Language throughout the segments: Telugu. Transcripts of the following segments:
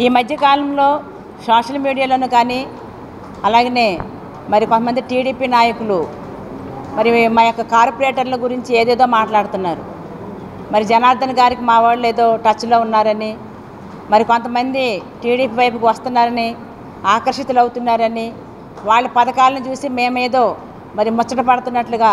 ఈ మధ్యకాలంలో సోషల్ మీడియాలోనూ కానీ అలాగనే మరి కొంతమంది టీడీపీ నాయకులు మరి మా యొక్క కార్పొరేటర్ల గురించి ఏదేదో మాట్లాడుతున్నారు మరి జనార్దన్ గారికి మా వాళ్ళు ఏదో టచ్లో ఉన్నారని మరి కొంతమంది టీడీపీ వైపుకి వస్తున్నారని ఆకర్షితులు అవుతున్నారని వాళ్ళ పథకాలను చూసి మేమేదో మరి ముచ్చట పడుతున్నట్లుగా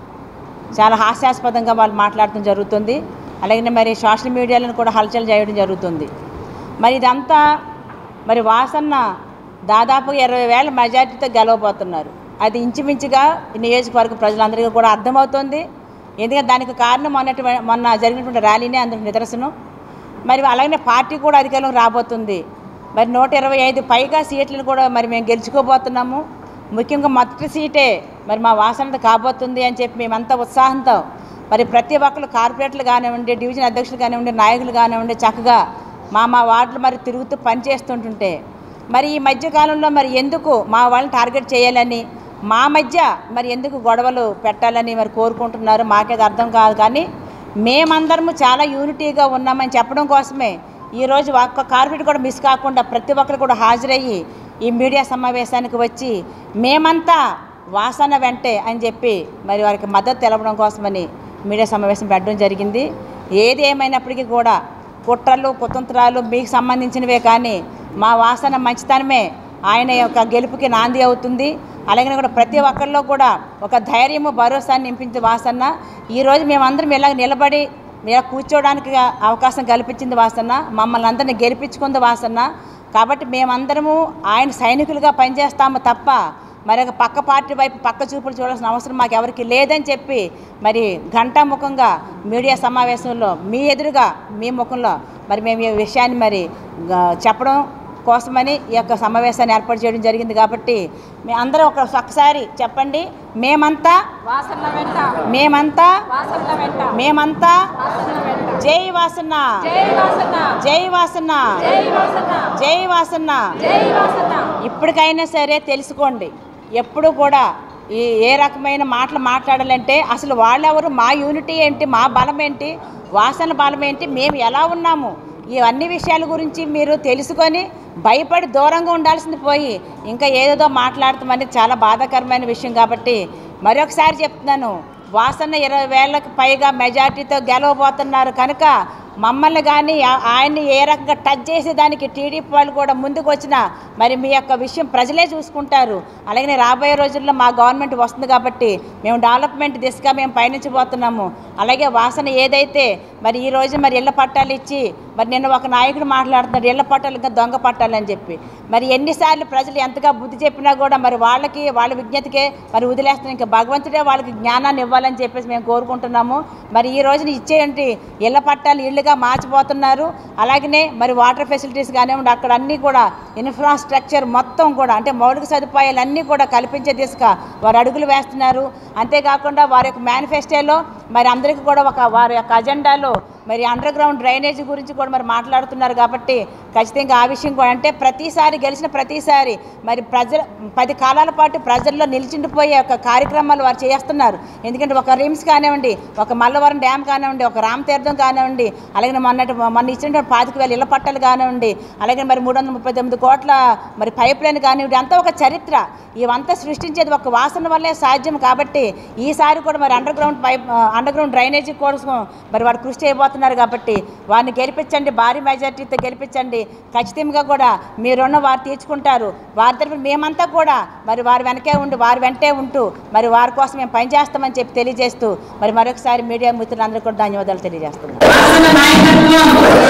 చాలా హాస్యాస్పదంగా వాళ్ళు మాట్లాడటం జరుగుతుంది అలాగే మరి సోషల్ మీడియాలను కూడా హల్చల్ చేయడం జరుగుతుంది మరి ఇదంతా మరి వాసన్న దాదాపు ఇరవై వేల మెజార్టీతో గెలవబోతున్నారు అది ఇంచుమించుగా ఈ నియోజకవర్గ ప్రజలందరికీ కూడా అర్థమవుతుంది ఎందుకంటే దానికి కారణం మొన్నటి మొన్న జరిగినటువంటి ర్యాలీనే అందుకు నిదర్శనం మరి అలాగనే పార్టీ కూడా అధికారంలో రాబోతుంది మరి నూట ఇరవై ఐదు పైగా సీట్లను కూడా మరి మేము గెలుచుకోబోతున్నాము ముఖ్యంగా మొదటి సీటే మరి మా వాసనది కాబోతుంది అని చెప్పి మేమంతా ఉత్సాహంతో మరి ప్రతి ఒక్కరు కార్పొరేటర్లు కానివ్వండి డివిజన్ అధ్యక్షులు కానివ్వండి నాయకులు కానివ్వండి చక్కగా మా మా వార్డులు మరి తిరుగుతూ పనిచేస్తుంటుంటే మరి ఈ మధ్యకాలంలో మరి ఎందుకు మా వాళ్ళని టార్గెట్ చేయాలని మా మధ్య మరి ఎందుకు గొడవలు పెట్టాలని మరి కోరుకుంటున్నారు మాకేది అర్థం కాదు కానీ మేమందరము చాలా యూనిటీగా ఉన్నామని చెప్పడం కోసమే ఈరోజు ఒక్క కార్పొరేట్ కూడా మిస్ కాకుండా ప్రతి ఒక్కరు కూడా హాజరయ్యి ఈ మీడియా సమావేశానికి వచ్చి మేమంతా వాసన వెంటే అని చెప్పి మరి వారికి మద్దతు తెలపడం కోసమని మీడియా సమావేశం పెట్టడం జరిగింది ఏది ఏమైనప్పటికీ కూడా కుట్రలు కుతంత్రాలు మీకు సంబంధించినవే కానీ మా వాసన మంచితనమే ఆయన యొక్క గెలుపుకి నాంది అవుతుంది అలాగే కూడా ప్రతి ఒక్కరిలో కూడా ఒక ధైర్యము భరోసాన్ని నింపించే వాసన్న ఈరోజు మేమందరం ఇలా నిలబడి ఇలా కూర్చోవడానికి అవకాశం కల్పించింది వాసన్న మమ్మల్ని అందరినీ గెలిపించుకుంది వాసన్న కాబట్టి మేమందరము ఆయన సైనికులుగా పనిచేస్తాము తప్ప మరి ఒక పక్క పార్టీ వైపు పక్క చూపులు చూడాల్సిన అవసరం మాకు ఎవరికి లేదని చెప్పి మరి ఘంటాముఖంగా మీడియా సమావేశంలో మీ ఎదురుగా మీ ముఖంలో మరి మేము ఈ విషయాన్ని మరి గ- చెప్పడం కోసమని ఈ యొక్క సమావేశాన్ని ఏర్పాటు చేయడం జరిగింది కాబట్టి మీ అందరూ ఒక ఒక్కసారి చెప్పండి మేమంతా వాసన వెంట మేమంతా వాసన వెంట మేమంతా వాసన వెంట జై వాసన్న జై వాసన జై వాసన్న జై వాసన జై వాసన్న జై వాసన ఇప్పటికైనా సరే తెలుసుకోండి ఎప్పుడు కూడా ఈ ఏ రకమైన మాటలు మాట్లాడాలంటే అసలు వాళ్ళెవరు మా యూనిటీ ఏంటి మా బలం ఏంటి వాసన బలం ఏంటి మేము ఎలా ఉన్నాము ఈ అన్ని విషయాల గురించి మీరు తెలుసుకొని భయపడి దూరంగా ఉండాల్సింది పోయి ఇంకా ఏదేదో మాట్లాడతామని చాలా బాధాకరమైన విషయం కాబట్టి మరొకసారి చెప్తున్నాను వాసన ఇరవై వేలకు పైగా మెజార్టీతో గెలవబోతున్నారు కనుక మమ్మల్ని కానీ ఆ- ఆయన్ని ఏ రకంగా టచ్ చేసేదానికి టీడీపీ వాళ్ళు కూడా ముందుకు వచ్చిన మరి మీ యొక్క విషయం ప్రజలే చూసుకుంటారు అలాగే రాబోయే రోజుల్లో మా గవర్నమెంట్ వస్తుంది కాబట్టి మేము డెవలప్మెంట్ దిశగా మేము పయనించబోతున్నాము అలాగే వాసన ఏదైతే మరి ఈ రోజు మరి ఇళ్ల పట్టాలు ఇచ్చి మరి నిన్న ఒక నాయకుడు మాట్లాడుతున్నాడు ఇళ్ల పట్టాలు ఇంకా దొంగ పట్టాలు అని చెప్పి మరి ఎన్నిసార్లు ప్రజలు ఎంతగా బుద్ధి చెప్పినా కూడా మరి వాళ్ళకి వాళ్ళ విజ్ఞతకే మరి వదిలేస్తున్నారు ఇంకా భగవంతుడే వాళ్ళకి జ్ఞానాన్ని ఇవ్వాలని చెప్పేసి మేము కోరుకుంటున్నాము మరి ఈ రోజున ఇచ్చేయండి ఇళ్ల పట్టాలు ఇళ్ళుగా మార్చిపోతున్నారు అలాగనే మరి వాటర్ ఫెసిలిటీస్ కానివ్వండి అక్కడ అన్నీ కూడా ఇన్ఫ్రాస్ట్రక్చర్ మొత్తం కూడా అంటే మౌలిక సదుపాయాలు అన్నీ కూడా కల్పించే దిశగా వారు అడుగులు వేస్తున్నారు అంతేకాకుండా వారి యొక్క మేనిఫెస్టోలో మరి అందరికీ కూడా ఒక వారి యొక్క అజెండాలో మరి అండర్ గ్రౌండ్ డ్రైనేజ్ గురించి కూడా మరి మాట్లాడుతున్నారు కాబట్టి ఖచ్చితంగా ఆ విషయం కూడా అంటే ప్రతిసారి గెలిచిన ప్రతిసారి మరి ప్రజల పది కాలాల పాటు ప్రజల్లో నిలిచిండిపోయే ఒక కార్యక్రమాలు వారు చేస్తున్నారు ఎందుకంటే ఒక రిమ్స్ కానివ్వండి ఒక మల్లవరం డ్యామ్ కానివ్వండి ఒక రామతీర్థం కానివ్వండి అలాగే మొన్నటి మొన్న ఇచ్చిన పాతిక వేల ఇళ్ల పట్టాలు కానివ్వండి అలాగే మరి మూడు వందల ముప్పై తొమ్మిది కోట్ల మరి పైప్ లైన్ కానివ్వండి అంతా ఒక చరిత్ర ఇవంతా సృష్టించేది ఒక వాసన వల్లే సాధ్యం కాబట్టి ఈసారి కూడా మరి underground pipe underground drainage కోసం మరి వారు కృషి చేయబోతున్నారు కాబట్టి వారిని గెలిపించండి భారీ మెజార్టీతో గెలిపించండి ఖచ్చితంగా కూడా మీరున్న వారు తీర్చుకుంటారు వారి తరఫున మేమంతా కూడా మరి వారి వెనకే ఉండి వారి వెంటే ఉంటూ మరి వారి కోసం మేము పనిచేస్తామని చెప్పి తెలియజేస్తూ మరి మరొకసారి మీడియా మిత్రులందరికీ కూడా ధన్యవాదాలు తెలియజేస్తున్నాం వాసన నాయకత్వం